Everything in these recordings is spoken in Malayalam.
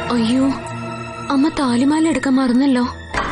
അയ്യോ അമ്മ താലിമാല എടുക്കാൻ മറന്നല്ലോ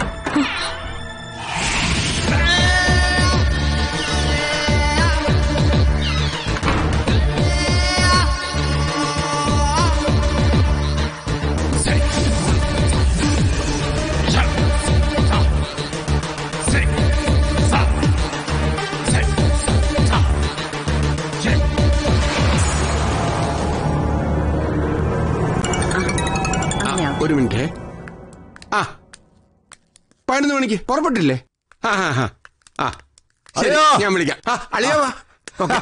അങ്ങനെയാ ഒരു മിനിറ്റ് ആ പതിനൊന്ന് മണിക്ക് പുറപ്പെട്ടില്ലേ ആ ആ ആ ആ ശരി അളിയോ. ഞാൻ വിളിക്കാം ആ അളിയോ വാ ഓക്കെ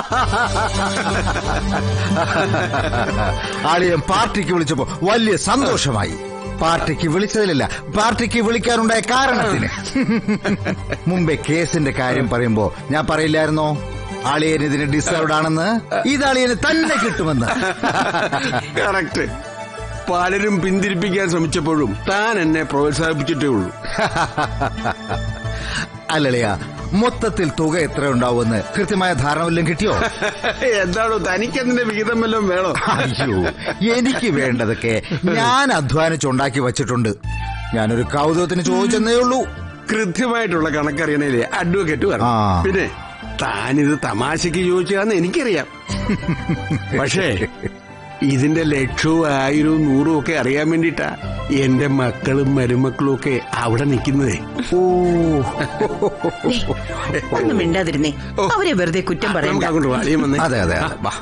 ആളിയം പാർട്ടിക്ക് വിളിച്ചപ്പോ വലിയ സന്തോഷമായി പാർട്ടിക്ക് വിളിച്ചതിലല്ല പാർട്ടിക്ക് വിളിക്കാനുണ്ടായ കാരണത്തിന് മുമ്പേ കേസിന്റെ കാര്യം പറയുമ്പോ ഞാൻ പറയില്ലായിരുന്നോ ആളിയൻ ഇതിന് ഡിസേർവ്ഡ് ആണെന്ന് ഇത് അളിയന് തന്നെ കിട്ടുമെന്ന് കറക്റ്റ് പലരും പിന്തിരിപ്പിക്കാൻ ശ്രമിച്ചപ്പോഴും താൻ എന്നെ പ്രോത്സാഹിപ്പിച്ചിട്ടേ ഉള്ളൂ അല്ലളിയ മൊത്തത്തിൽ തുക എത്ര ഉണ്ടാവുമെന്ന് കൃത്യമായ ധാരണ വല്ലതും കിട്ടിയോ എന്താണോ തനിക്കതിന്റെ വിഹിതം വല്ലതും വേണോ അയ്യോ എനിക്ക് വേണ്ടതൊക്കെ ഞാൻ അധ്വാനിച്ചുണ്ടാക്കി വച്ചിട്ടുണ്ട് ഞാനൊരു കൗതുകത്തിന് ചോദിച്ചെന്നേ ഉള്ളൂ കൃത്യമായിട്ടുള്ള കണക്കറിയണേലേ അഡ്വക്കേറ്റ് ആ. പറഞ്ഞു പിന്നെ താനിത് തമാശക്ക് ചോദിച്ചാന്ന് എനിക്കറിയാം പക്ഷേ ഇതിന്റെ ലക്ഷവും ആയിരവും നൂറും ഒക്കെ അറിയാൻ വേണ്ടിട്ടാ എന്റെ മക്കളും മരുമക്കളും ഒക്കെ അവിടെ നിൽക്കുന്നതേ ഓ ഒന്നും മിണ്ടാതിരുന്നേ അവരെ വെറുതെ കുറ്റം നമുക്ക് പറയണ്ട അങ്ങോട്ട് വാളിയം വന്നേ അതെ അതെ അതെ വാ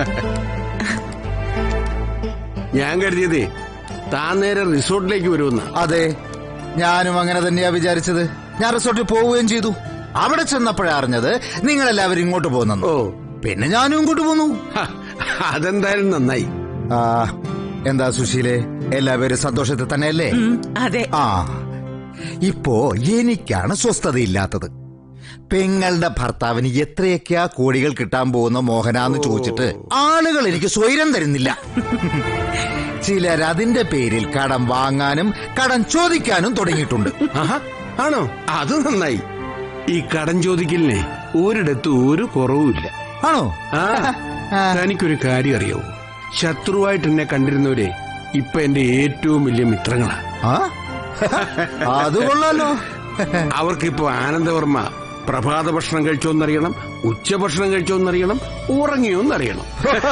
ഞാൻ കരുതിയതേ താൻ നേരെ റിസോർട്ടിലേക്ക് വരുമെന്ന അതെ ഞാനും അങ്ങനെ തന്നെയാ വിചാരിച്ചത് ഞാൻ റിസോർട്ടിൽ പോവുകയും ചെയ്തു അവിടെ ചെന്നപ്പോഴാ അറിഞ്ഞത് നിങ്ങൾ എല്ലാവരും ഇങ്ങോട്ട് പോകുന്നു ഓ പിന്നെ ഞാനും ഇങ്ങോട്ട് പോന്നു ഹ, അതെന്തായാലും നന്നായി ആ എന്താ സുശീലെ എല്ലാവരും സന്തോഷത്തിൽ തന്നെയല്ലേ ഉം, അതെ ആ ഇപ്പോ എനിക്കാണ് സ്വസ്ഥതയില്ലാത്തത് പെങ്ങളുടെ ഭർത്താവിന് എത്രയൊക്കെയാ കോടികൾ കിട്ടാൻ പോകുന്ന മോഹനാന്ന് ചോദിച്ചിട്ട് ആളുകൾ എനിക്ക് സ്വൈരം തരുന്നില്ല ചിലർ അതിന്റെ പേരിൽ കടം വാങ്ങാനും കടം ചോദിക്കാനും തുടങ്ങിയിട്ടുണ്ട് ആഹാ ആണോ അത് നന്നായി ഈ കടം ചോദിക്കലിനെ ഒരിടത്തും ഒരു കുറവുമില്ല ആണോ ആ തനിക്കൊരു കാര്യം അറിയാവൂ ശത്രുവായിട്ട് എന്നെ കണ്ടിരുന്നവരെ ഇപ്പൊ എന്റെ ഏറ്റവും വലിയ മിത്രങ്ങളാ ആ അത് കൊള്ളാലോ അവർക്കിപ്പോ ആനന്ദവർമ്മ പ്രഭാത ഭക്ഷണം കഴിച്ചോന്നറിയണം ഉച്ചഭക്ഷണം കഴിച്ചോന്നറിയണം ഉറങ്ങിയോന്നറിയണം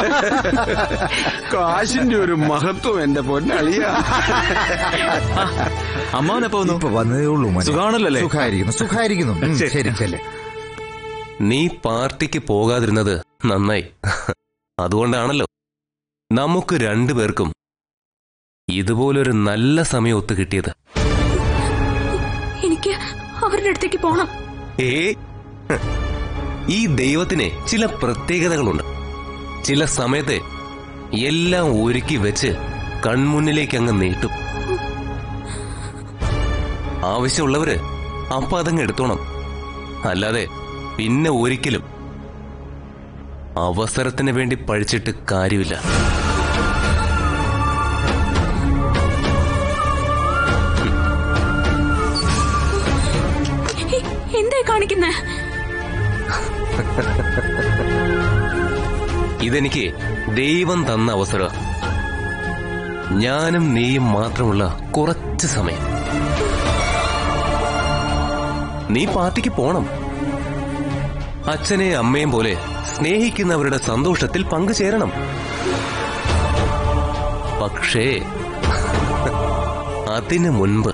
കാശിന്റെ ഒരു മഹത്വം എന്റെ പൊന്നളിയ അമ്മാവനെപ്പോ വന്നു ഇപ്പൊ വന്നതേ ഉള്ളൂ മോനെ. സുഖാണല്ലോ അല്ലേ? സുഖായിരിക്കുന്നു സുഖായിരിക്കുന്നു ഉം, ശരി ചെല്ലേ നീ പാർട്ടിക്ക് പോകാതിരുന്നത് നന്നായി അതുകൊണ്ടാണല്ലോ നമുക്ക് രണ്ടുപേർക്കും ഇതുപോലൊരു നല്ല സമയം ഒത്തു കിട്ടിയത് എനിക്ക് അവരുടെ അടുത്തേക്ക് പോണം ഏ ഈ ദൈവത്തിന് ചില പ്രത്യേകതകളുണ്ട് ചില സമയത്തെ എല്ലാം ഒരുക്കി വെച്ച് കൺമുന്നിലേക്ക് അങ്ങ് നീട്ടും ആവശ്യമുള്ളവര് അപ്പൊ അതങ്ങ് എടുത്തോണം അല്ലാതെ പിന്നെ ഒരിക്കലും അവസരത്തിന് വേണ്ടി പഴിച്ചിട്ട് കാര്യമില്ല എ- എന്തായി കാണിക്കുന്നേ ഇതെനിക്ക് ദൈവം തന്ന അവസരം ഞാനും നീയും മാത്രമുള്ള കുറച്ച് സമയം നീ പാർട്ടിക്ക് പോണം അച്ഛനെയും അമ്മയും പോലെ സ്നേഹിക്കുന്നവരുടെ സന്തോഷത്തിൽ പങ്കുചേരണം പക്ഷേ അതിനു മുൻപ്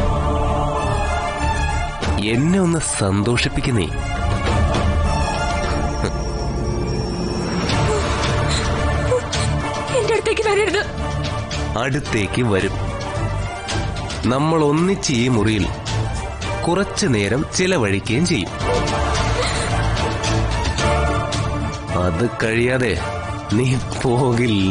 എന്നെ ഒന്ന് സന്തോഷിപ്പിക്കുന്നേ എന്റെ അടുത്തേക്ക് വരരുത് അടുത്തേക്ക് വരും നമ്മൾ ഒന്നിച്ച് ഈ മുറിയിൽ കുറച്ചു നേരം ചിലവഴിക്കുകയും ചെയ്യും അത് കഴിയാതെ നീ പോകില്ല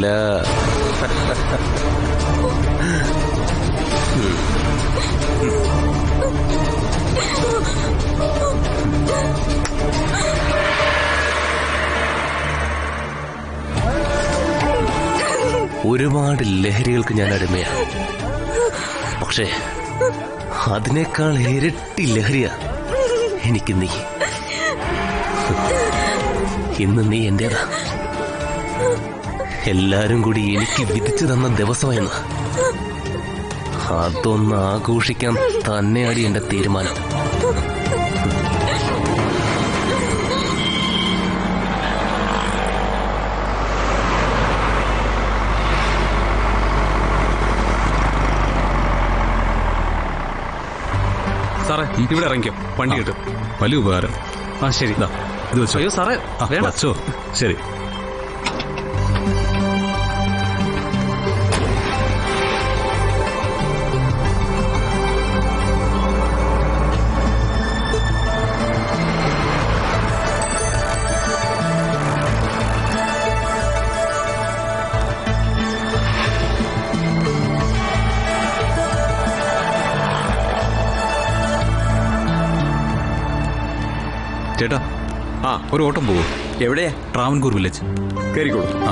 ഒരുപാട് ലഹരികൾക്ക് ഞാൻ അടിമയാണ് പക്ഷേ അതിനേക്കാൾ ഇരട്ടി ലഹരിയ എനിക്ക് നീ ഇന്ന് നീ എന്റേതാ എല്ലാരും കൂടി എനിക്ക് വിധിച്ചു തന്ന ദിവസമായിരുന്നു അതൊന്ന് ആഘോഷിക്കാൻ തന്നെയാടി എന്റെ തീരുമാനം സാറേ ഇവിടെ ഇറങ്ങിക്കോ വണ്ടി കിട്ടും വലിയ ഉപകാരം ആ ശരി ഇത് വെച്ചോ അയ്യോ സാറേ ആ, വേണ്ട വച്ചോ ശരി ചേട്ടാ ആ ഒരു ഓട്ടം പോവോ എവിടെയാ ട്രാവൻകൂർ വില്ലേജ് കയറിക്കോളൂ ആ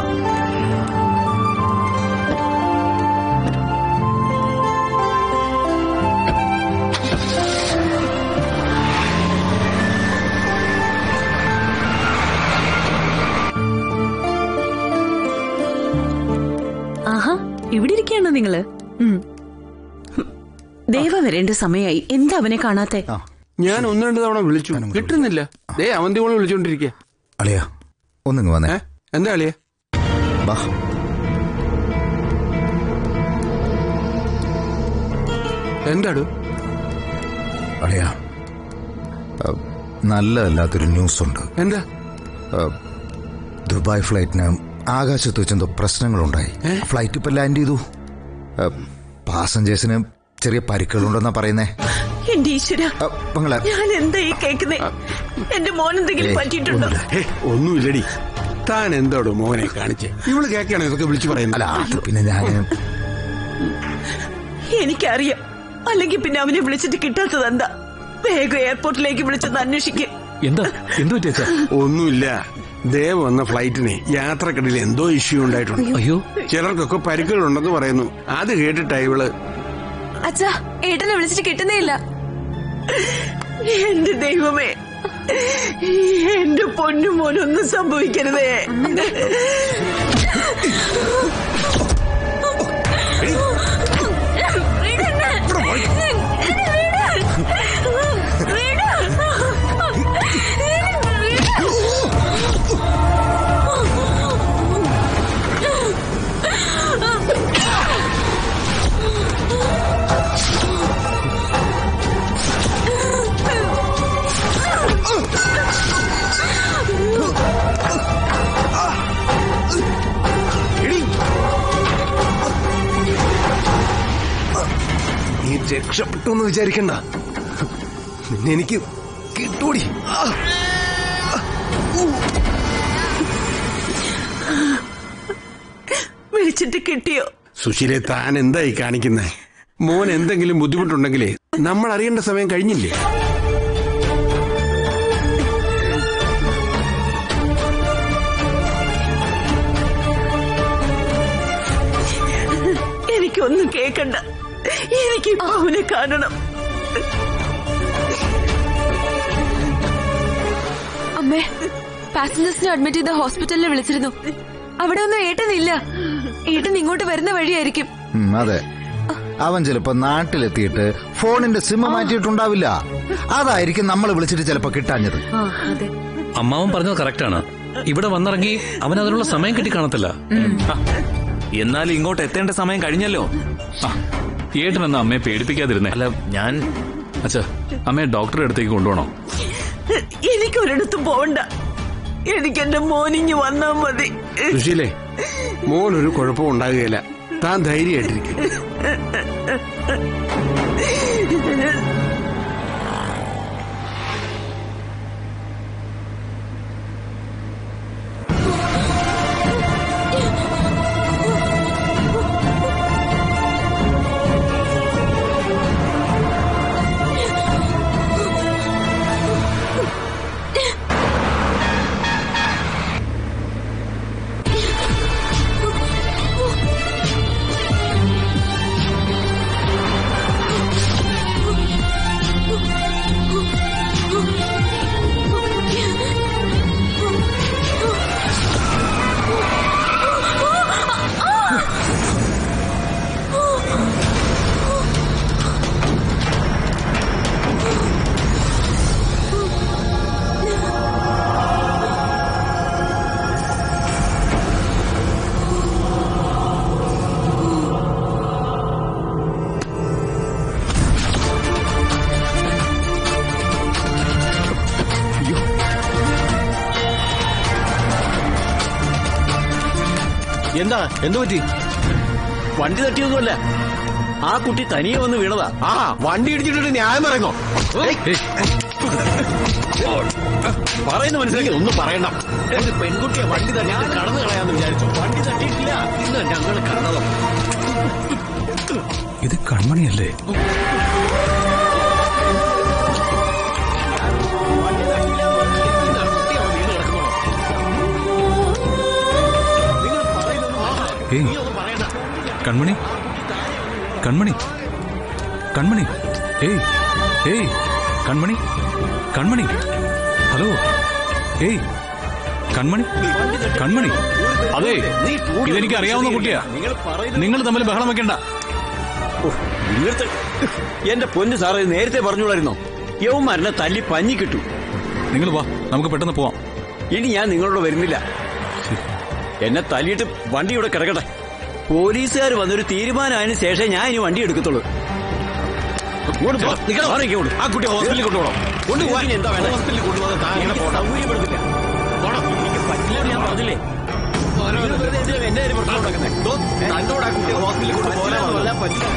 ആഹാ ഇവിടെ ഇരിക്കുകയാണോ നിങ്ങള് ഉം. ദേവ വരേണ്ട സമയമായി എന്താ അവനെ കാണാത്തെ ആ ഞാൻ ഒന്ന് രണ്ട് തവണ വിളിച്ചു കിട്ടുന്നില്ല ദേ അവന്തി കൂടെ വിളിച്ചോണ്ടിരിക്കുക അളിയ ഒന്നിങ്ങ് വന്നേ ഏ എന്താ അളിയ ബാ എന്താടു അളിയ ആ, നല്ലതല്ലാത്തൊരു ന്യൂസ് ഉണ്ട് എന്താ ആ, ദുബായ് ഫ്ലൈറ്റിന് ആകാശത്ത് വെച്ചെന്തോ പ്രശ്നങ്ങളുണ്ടായി ഫ്ലൈറ്റ് ഇപ്പൊ ലാൻഡ് ചെയ്തു ആ, പാസഞ്ചേഴ്സിന് ചെറിയ പരിക്കുകളുണ്ടെന്നാ പറയുന്നേ എന്റെ ഈശ്വര ആ, പെങ്ങളെ ഞാൻ എന്താ ഈ കേക്കുന്നേ എന്റെ മോൻ എന്തെങ്കിലും ഏയ്, പറ്റിയിട്ടുണ്ടോ ഒന്നുമില്ല. ഹേ ഒന്നുമില്ലടി താൻ എന്തോടു മോനെ കാണിച്ചേ ഇവള് കേക്കാണ് ഇതൊക്കെ വിളിച്ചു അല്ല പറയുന്നത് അത് പിന്നെ ഞാൻ എനിക്കറിയാം അല്ലെങ്കിൽ പിന്നെ അവനെ വിളിച്ചിട്ട് കിട്ടാത്തത് എന്താ വേഗം എയർപോർട്ടിലേക്ക് വിളിച്ചൊന്ന് അന്വേഷിക്കും എന്താ എന്ത് പറ്റിയ ഒന്നുമില്ല ദേവ് വന്ന ഫ്ലൈറ്റിന് യാത്രക്കിടയിൽ എന്തോ ഇഷ്യൂ ഉണ്ടായിട്ടുണ്ട് അയ്യോ ചിലർക്കൊക്കെ പരിക്കുകളുണ്ടെന്ന് പറയുന്നു അത് കേട്ടിട്ടാ ഇവള് അച്ഛാ ഏട്ടനെ വിളിച്ചിട്ട് കിട്ടുന്നേ ഇല്ല എന്റെ ദൈവമേ എന്റെ പൊന്നു മോനൊന്നും സംഭവിക്കരുതേ നീ രക്ഷപ്പെട്ടു എന്ന് വിചാരിക്കണ്ട നിന്നെ എനിക്ക് കിട്ടൂടി ആ. വിളിച്ചിട്ട് കിട്ടിയോ സുശീലെ താൻ എന്തായി കാണിക്കുന്നേ മോൻ എന്തെങ്കിലും ബുദ്ധിമുട്ടുണ്ടെങ്കിലേ നമ്മൾ അറിയേണ്ട സമയം കഴിഞ്ഞില്ലേ എനിക്കൊന്നും കേക്കണ്ട എനിക്ക് ഇപ്പൊ അവനെ കാണണം അമ്മേ പാസഞ്ചേഴ്സിനെ അഡ്മിറ്റ് ചെയ്ത ഹോസ്പിറ്റലിൽ വിളിച്ചിരുന്നു അവിടെ ഒന്നും ഏട്ടനില്ല ഏട്ടൻ ഇങ്ങോട്ട് വരുന്ന വഴിയായിരിക്കും ഉം, അതെ അവൻ ചിലപ്പോ നാട്ടിലെത്തിയിട്ട് ഫോണിന്റെ സിം മാറ്റിയിട്ടുണ്ടാവില്ല അതായിരിക്കും നമ്മൾ വിളിച്ചിട്ട് ചിലപ്പോ കിട്ടാഞ്ഞത് അതെ അമ്മാവൻ പറഞ്ഞത് കറക്റ്റാണ് ഇവിടെ വന്നിറങ്ങി അവൻ അതിനുള്ള സമയം കിട്ടി കാണത്തില്ല എന്നാലും ഇങ്ങോട്ട് എത്തേണ്ട സമയം കഴിഞ്ഞല്ലോ ആ, ഏട്ടൻ എന്നാ അമ്മയെ പേടിപ്പിക്കാതിരുന്നേ അല്ല ഞാൻ അച്ഛാ അമ്മയെ ഡോക്ടറുടെ അടുത്തേക്ക് കൊണ്ടുപോകണോ എനിക്കൊരിടത്തും പോവണ്ട എനിക്ക് എന്റെ മോനിഞ്ഞ് വന്നാ മതി സുശീലേ മോൻ ഒരു കുഴപ്പവും ഉണ്ടാകുകയില്ല താൻ ധൈര്യമായിട്ടിരിക്കും ആ എന്താ എന്തു പറ്റി വണ്ടി തട്ടിയൊന്നുമല്ല ആ കുട്ടി തനിയെ വന്ന് വീണതാ ആ വണ്ടി ഇടിച്ചിട്ട് ന്യായം പറയുന്നോ പറയുന്ന മനസ്സിലാക്കി ഒന്നും പറയണ്ട ഒരു പെൺകുട്ടിയെ വണ്ടി തട്ടിയിട്ട് കടന്നു കളയാന്ന് വിചാരിച്ചു വണ്ടി തട്ടിയിട്ടില്ല ഇന്ന് ഞങ്ങൾ കണ്ടതോ ഇത് കൺമണിയല്ലേ ഏയ് കൺമണി കൺമണി കൺമണി ഏയ് ഏയ് കൺമണി കൺമണി ഹലോ ഏയ് കൺമണി കൺമണി അതെ ഇതെനിക്ക് അറിയാവുന്ന കുട്ടിയാ നിങ്ങൾ തമ്മിൽ ബഹളം വെക്കണ്ട ഇങ്ങനത്തെ എന്റെ പൊന്ന് സാറേ ഇത് നേരത്തെ പറഞ്ഞോളായിരുന്നോ യവന്മാരനെ തല്ലി പഞ്ഞി കിട്ടു നിങ്ങൾ വാ നമുക്ക് പെട്ടെന്ന് പോവാം ഇനി ഞാൻ നിങ്ങളോട് വരുന്നില്ല എന്നെ തല്ലിയിട്ട് വണ്ടി ഇവിടെ കിടക്കട്ടെ പോലീസുകാർ വന്നൊരു തീരുമാനമായതിനു ശേഷം ഞാൻ ഇനി വണ്ടി എടുക്കത്തുള്ളൂ ഇങ്ങോട്ട് പോ. നിക്കടാ, മാറി ഇങ്ങോട്ട്. ആ കുട്ടിയെ ഹോസ്പിറ്റലിൽ കൊണ്ടുപോകണം കൊണ്ടുപോകാൻ എന്താ വേണ്ടത് ഹോസ്പിറ്റലിൽ കൊണ്ടുപോകാൻ എനിക്ക് സൗകര്യപ്പെടുത്തില്ല പോണം. എനിക്ക് പറ്റില്ല എന്ന് ഞാൻ പറഞ്ഞില്ലേ നിങ്ങൾ വെറുതെ എന്തിനാ എന്റെ കാര്യം പ്രശ്നം ഉണ്ടാക്കുന്നെ? ദോ, തന്നോട് ആ കുട്ടിയെ ഹോസ്പിറ്റലിൽ കൊണ്ടുപോകാൻ പറ്റില്ല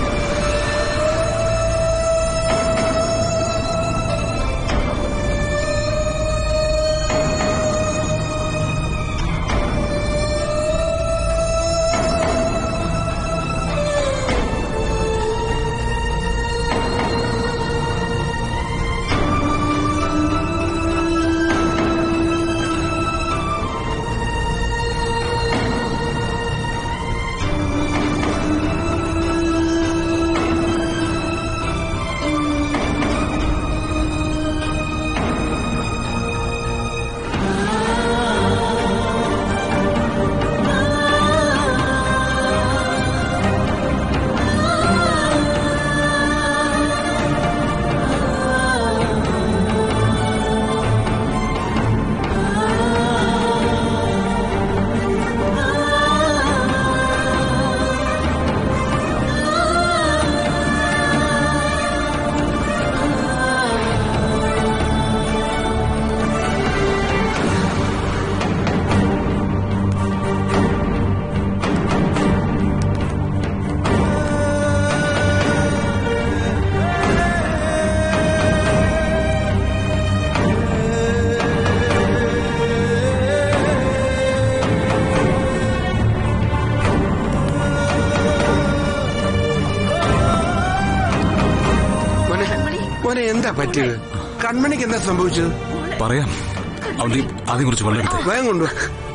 മോനെ മോനെ എന്താ പറ്റിയത് കൺമണിക്ക് എന്താ സംഭവിച്ചത് പറയാം അവധി ആദ്യം കുറച്ച് വെള്ളം എടുത്തേ വേഗം കൊണ്ടുവാ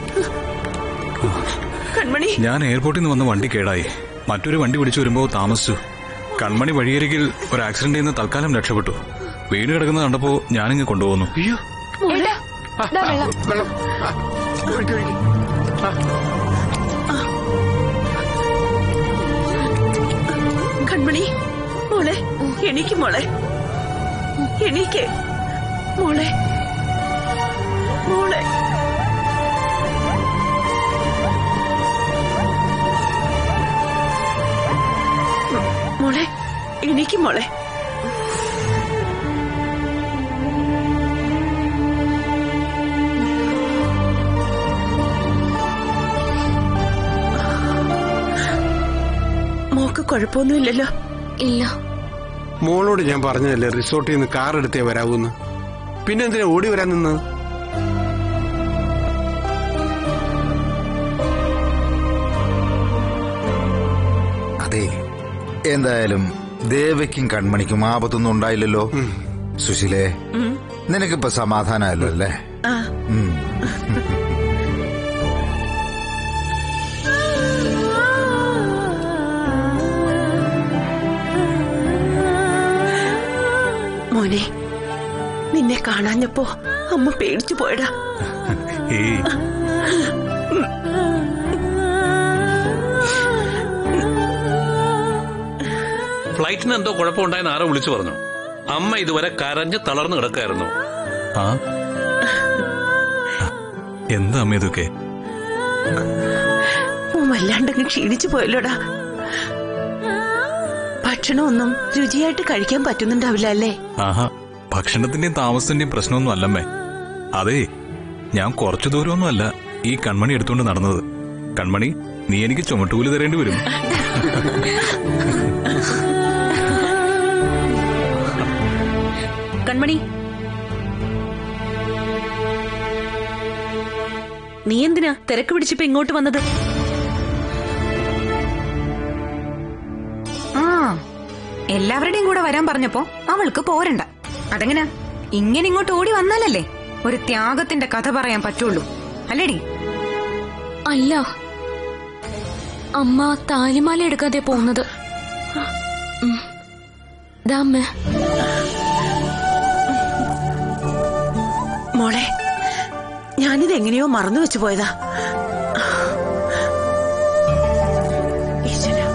കൺമണി ഞാൻ എയർപോർട്ടിൽ നിന്ന് വന്ന വണ്ടി കേടായി മറ്റൊരു വണ്ടി പിടിച്ചു വരുമ്പോൾ താമസിച്ചു കൺമണി വഴിയരികിൽ ഒരു ആക്സിഡന്റിൽ നിന്ന് തൽക്കാലം രക്ഷപ്പെട്ടു വീട് കിടക്കുന്നത് കണ്ടപ്പോ ഞാനിങ്ങ് കൊണ്ടുപോകുന്നു അയ്യോ ഏട്ടാ, ദാ വെള്ളം വെള്ളം ആ, ഒഴിക്ക്, ഒഴിക്ക്. ആ, കൺമണി മോളെ എനിക്ക് മോളെ എനിക്ക് മോളെ മോളെ മോളെ എനിക്ക് മോളെ മോക്ക് കുഴപ്പമൊന്നുമില്ലല്ലോ ഇല്ല മോളോട് ഞാൻ പറഞ്ഞതല്ലേ റിസോർട്ടിൽ നിന്ന് കാർ എടുത്തേ വരാവൂന്ന് പിന്നെ എന്തിനാ ഓടി വരാൻ നിന്ന് അതെ എന്തായാലും ദേവയ്ക്കും കൺമണിക്കും ആപത്തൊന്നും ഉണ്ടായില്ലല്ലോ സുശീലേ നിനക്കിപ്പോ സമാധാനമല്ലോ അല്ലേ ആ ഉം. മോനെ നിന്നെ കാണാഞ്ഞപ്പോ അമ്മ പേടിച്ചു പോയടാ ഏയ് ഫ്ലൈറ്റിന് എന്തോ കുഴപ്പമുണ്ടായെന്ന് ആരോ വിളിച്ചു പറഞ്ഞു അമ്മ ഇതുവരെ കരഞ്ഞ് തളർന്നു കിടക്കായിരുന്നു ആ എന്താ അമ്മ ഇതൊക്കെ മോൻ വല്ലാണ്ടങ്ങ് ക്ഷീണിച്ചു പോയല്ലോടാ ഭക്ഷണമൊന്നും രുചിയായിട്ട് കഴിക്കാൻ പറ്റുന്നുണ്ടാവില്ല അല്ലേ ആഹാ ഭക്ഷണത്തിന്റെയും താമസത്തിന്റെയും പ്രശ്നമൊന്നും അല്ലമ്മേ അതെ ഞാൻ കുറച്ചു ദൂരമൊന്നും അല്ല ഈ കൺമണി എടുത്തുകൊണ്ട് നടന്നത് കൺമണി നീ എനിക്ക് ചുമട്ടുകൂലി തരേണ്ടി വരും കൺമണി നീ എന്തിനാ തിരക്ക് പിടിച്ചിപ്പോ ഇങ്ങോട്ട് വന്നത് ആ എല്ലാവരുടെയും കൂടെ വരാൻ പറഞ്ഞപ്പോ അവൾക്ക് പോരണ്ട അതെങ്ങനാ ഇങ്ങനെ ഇങ്ങോട്ട് ഓടി വന്നാലല്ലേ ഒരു ത്യാഗത്തിന്റെ കഥ പറയാൻ പറ്റുള്ളൂ അല്ലേടി അല്ല അമ്മ താലിമാല എടുക്കാതെ പോകുന്നത് ഉം. ദാ അമ്മേ മോളെ ഞാനിത് എങ്ങനെയോ മറന്നു വെച്ചു പോയതാ ഈശ്വരാ.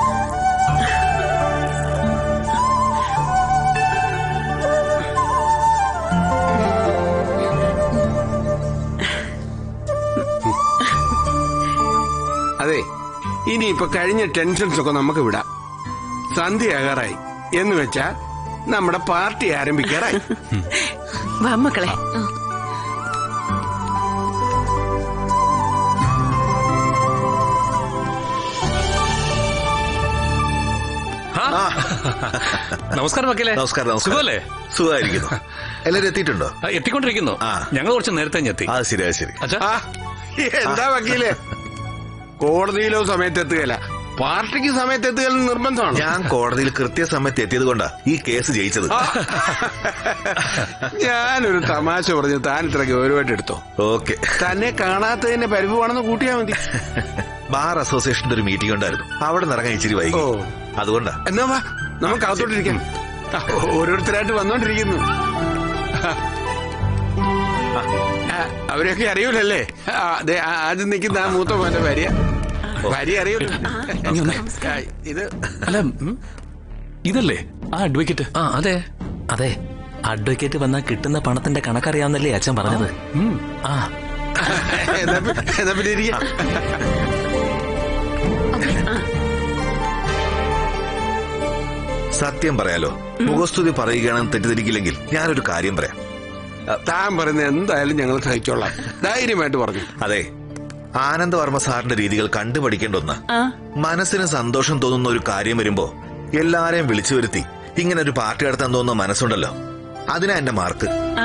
അതെ ഇനിയിപ്പൊ കഴിഞ്ഞ ടെൻഷൻസ് ഒക്കെ നമുക്ക് വിടാം സന്ധ്യയാകാറായി എന്ന് വെച്ചാ നമ്മുടെ പാർട്ടി ആരംഭിക്കാറായി വാ മക്കളെ നമസ്കാരം വക്കീലെ നമസ്കാരം നമസ്കാരം സുഖമല്ലേ സുഖമായിരിക്കുന്നു എല്ലാരും എത്തിയിട്ടുണ്ടോ ആ, എത്തിക്കൊണ്ടിരിക്കുന്നു ആ. ഞങ്ങൾ കുറച്ച് നേരത്തെ ഇങ്ങ് എത്തി ആ ശരി അത് ശരി അച്ഛാ ആ, എന്താ വക്കീലെ കോടതിയിലോ സമയത്ത് എത്തുകയില്ല പാർട്ടിക്ക് സമയത്ത് എത്തുകയിൽ നിർബന്ധമാണ് ഞാൻ കോടതിയിൽ കൃത്യസമയത്ത് എത്തിയത് കൊണ്ടാ ഈ കേസ് ജയിച്ചത് ഞാനൊരു തമാശ പറഞ്ഞ് താൻ ഇത്ര ഗൗരവമായിട്ട് എടുത്തോ ഓക്കെ തന്നെ കാണാത്തതിന്റെ പരിഭവാണെന്ന് കൂട്ടിയാ മതി ബാർ അസോസിയേഷന്റെ ഒരു മീറ്റിംഗ് ഉണ്ടായിരുന്നു അവിടെ നിറങ്ങാൻ ഇച്ചിരി വൈകി ഓ. അതുകൊണ്ടാ എന്നാ വാ നമുക്ക് അകത്തോട്ടിരിക്കാം ആ, ഓരോരുത്തരായിട്ട് വന്നോണ്ടിരിക്കുന്നു ആ, അവരെയൊക്കെ അറിയൂലല്ലേ ആ, ദേ, ആ, ആദ്യം നിൽക്കുന്ന ആ മൂത്ത മോന്റെ ഭാര്യ ഭാര്യ അറിയൂല ആ, ഇത് അല്ല ഇതല്ലേ ആ അഡ്വക്കേറ്റ് ആ അതെ അതെ അഡ്വക്കേറ്റ് വന്നാൽ കിട്ടുന്ന പണത്തിന്റെ കണക്കറിയാവുന്നല്ലേ അച്ഛൻ പറഞ്ഞത് ആ എന്നാ പി- എന്നാ പിന്നെ ഇരിക്കാം സത്യം പറയാലോ മുഖസ്തുതി പറയുകയാണെന്ന് തെറ്റിദ്ധരിക്കില്ലെങ്കിൽ ഞാനൊരു കാര്യം പറയാം താൻ പറയുന്നത് എന്തായാലും ഞങ്ങൾ സഹിച്ചോളാം ധൈര്യമായിട്ട് പറഞ്ഞു അതെ ആനന്ദവർമ്മ സാറിന്റെ രീതികൾ കണ്ടുപഠിക്കേണ്ട ഒന്ന് ആ മനസ്സിന് സന്തോഷം തോന്നുന്ന ഒരു കാര്യം വരുമ്പോ എല്ലാരെയും വിളിച്ചു വരുത്തി ഇങ്ങനെ ഒരു പാർട്ടി നടത്താൻ തോന്നുന്ന മനസ്സുണ്ടല്ലോ അതിനാ എന്റെ മാർക്ക് ആ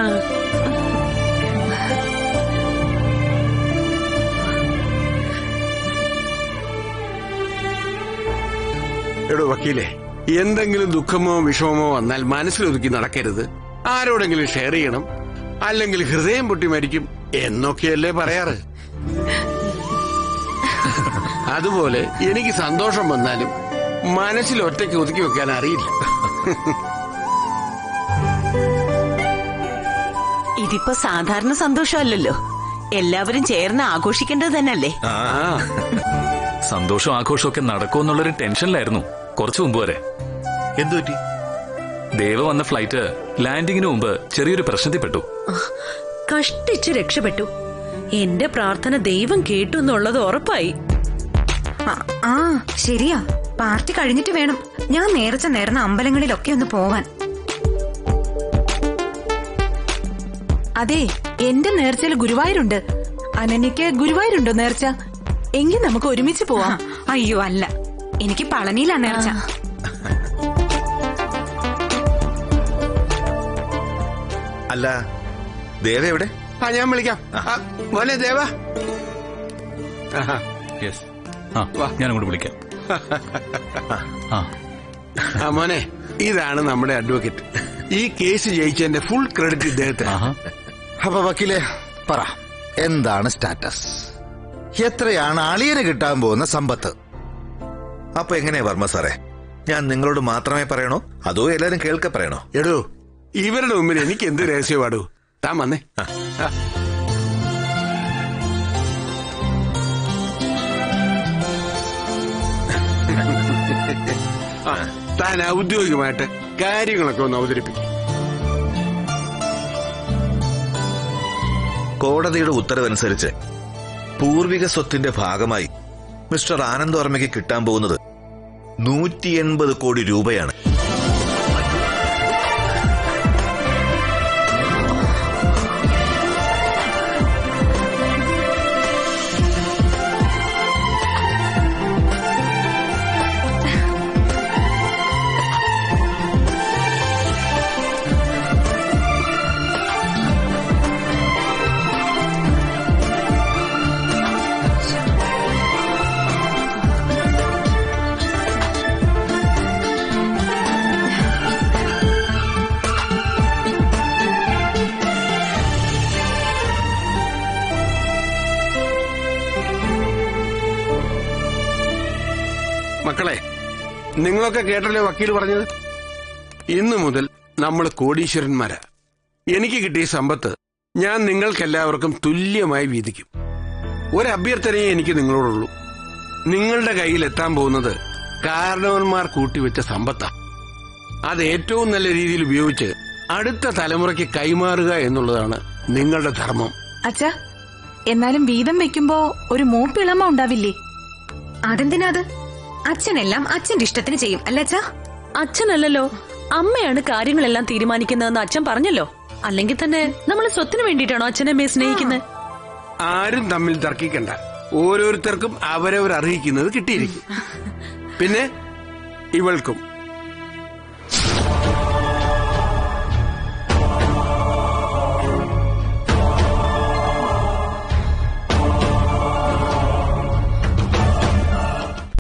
എടോ വക്കീലെ എന്തെങ്കിലും ദുഃഖമോ വിഷമമോ വന്നാൽ മനസ്സിലൊതുക്കി നടക്കരുത് ആരോടെങ്കിലും ഷെയർ ചെയ്യണം അല്ലെങ്കിൽ ഹൃദയം പൊട്ടി മരിക്കും എന്നൊക്കെയല്ലേ പറയാറ് അതുപോലെ എനിക്ക് സന്തോഷം വന്നാലും മനസ്സിൽ ഒറ്റയ്ക്ക് ഒതുക്കി വെക്കാൻ അറിയില്ല ഇതിപ്പോ സാധാരണ സന്തോഷമല്ലല്ലോ എല്ലാവരും ചേർന്ന് ആഘോഷിക്കേണ്ടത് തന്നെയല്ലേ ആ ആ സന്തോഷവും ആഘോഷവും ഒക്കെ നടക്കുമെന്നുള്ളൊരു ടെൻഷനിലായിരുന്നു കുറച്ചു മുമ്പ് വരെ എന്തു പറ്റി ദേവ വന്ന ഫ്ലൈറ്റ് ലാൻഡിങ്ങിന് മുമ്പ് ചെറിയൊരു പ്രശ്നത്തിൽപ്പെട്ടു കഷ്ടിച്ച് രക്ഷപ്പെട്ടു എന്റെ പ്രാർത്ഥന ദൈവം കേട്ടു എന്നുള്ളത് ഉറപ്പായി ആ, ആ ശരിയാ പാർട്ടി കഴിഞ്ഞിട്ട് വേണം ഞാൻ നേർച്ച നേർന്ന അമ്പലങ്ങളിലൊക്കെ ഒന്ന് പോവാൻ അതെ എന്റെ നേർച്ചയിൽ ഗുരുവായൂരുണ്ട് അനന്യക്ക് ഗുരുവായൂരുണ്ടോ നേർച്ച എങ്കിൽ നമുക്ക് ഒരുമിച്ച് ആ, പോവാം അയ്യോ അല്ല എനിക്ക് പളനിയിലാ നേർച്ച അല്ല ദേവ എവിടെ ആ ഞാൻ വിളിക്കാം ആ, മോനെ ദേവ ആഹാ. യെസ് ആ ഞാൻ അങ്ങോട്ട് വിളിക്കാം ആ ആ മോനെ ഇതാണ് നമ്മുടെ അഡ്വക്കേറ്റ് ഈ കേസ് ജയിച്ചതിന്റെ ഫുൾ ക്രെഡിറ്റ് ഇദ്ദേഹത്തിന് ആഹാ അപ്പൊ വക്കീലെ പറ എന്താണ് സ്റ്റാറ്റസ് എത്രയാണ് അളിയന് കിട്ടാൻ പോകുന്ന സമ്പത്ത് അപ്പൊ എങ്ങനെയാ വർമ്മ സാറേ ഞാൻ നിങ്ങളോട് മാത്രമേ പറയണോ അതോ എല്ലാരും കേൾക്കെ പറയണോ എടോ ഇവരുടെ മുമ്പിൽ എനിക്ക് എന്ത് രഹസ്യമാടൂ താൻ വന്നേ ആ. ആ, താൻ ഔദ്യോഗികമായിട്ട് കാര്യങ്ങളൊക്കെ ഒന്ന് അവതരിപ്പിക്കും കോടതിയുടെ ഉത്തരവനുസരിച്ച് പൂർവിക സ്വത്തിന്റെ ഭാഗമായി മിസ്റ്റർ ആനന്ദ് വർമ്മയ്ക്ക് കിട്ടാൻ പോകുന്നത് നൂറ്റി എൺപത് കോടി രൂപയാണ് നിങ്ങളൊക്കെ കേട്ടല്ലേ വക്കീൽ പറഞ്ഞത് ഇന്നു മുതൽ നമ്മൾ കോടീശ്വരന്മാരാ എനിക്ക് കിട്ടിയ സമ്പത്ത് ഞാൻ നിങ്ങൾക്കെല്ലാവർക്കും തുല്യമായി വീതിക്കും ഒരു അഭ്യർത്ഥനയെ എനിക്ക് നിങ്ങളോടുള്ളൂ നിങ്ങളുടെ കയ്യിൽ എത്താൻ പോകുന്നത് കാരണവന്മാർ കൂട്ടിവെച്ച സമ്പത്താ അത് ഏറ്റവും നല്ല രീതിയിൽ ഉപയോഗിച്ച് അടുത്ത തലമുറയ്ക്ക് കൈമാറുക എന്നുള്ളതാണ് നിങ്ങളുടെ ധർമ്മം അച്ഛാ എന്നാലും വീതം വെക്കുമ്പോ ഒരു മൂപ്പിളമ ഉണ്ടാവില്ലേ അതെന്തിനാ അത് അച്ഛനെല്ലാം അച്ഛന്റെ ഇഷ്ടത്തിന് ചെയ്യും അല്ലേ അച്ഛാ അച്ഛനല്ലല്ലോ അമ്മയാണ് കാര്യങ്ങളെല്ലാം തീരുമാനിക്കുന്നതെന്ന് അച്ഛൻ പറഞ്ഞല്ലോ അല്ലെങ്കിൽ തന്നെ നമ്മൾ സ്വത്തിന് വേണ്ടിയിട്ടാണോ അച്ഛനെ അമ്മയെ സ്നേഹിക്കുന്നത് ആരും തമ്മിൽ തർക്കിക്കണ്ട ഓരോരുത്തർക്കും അവരവർ അറിയിക്കുന്നത് കിട്ടിയിരിക്കും പിന്നെ ഇവൾക്കും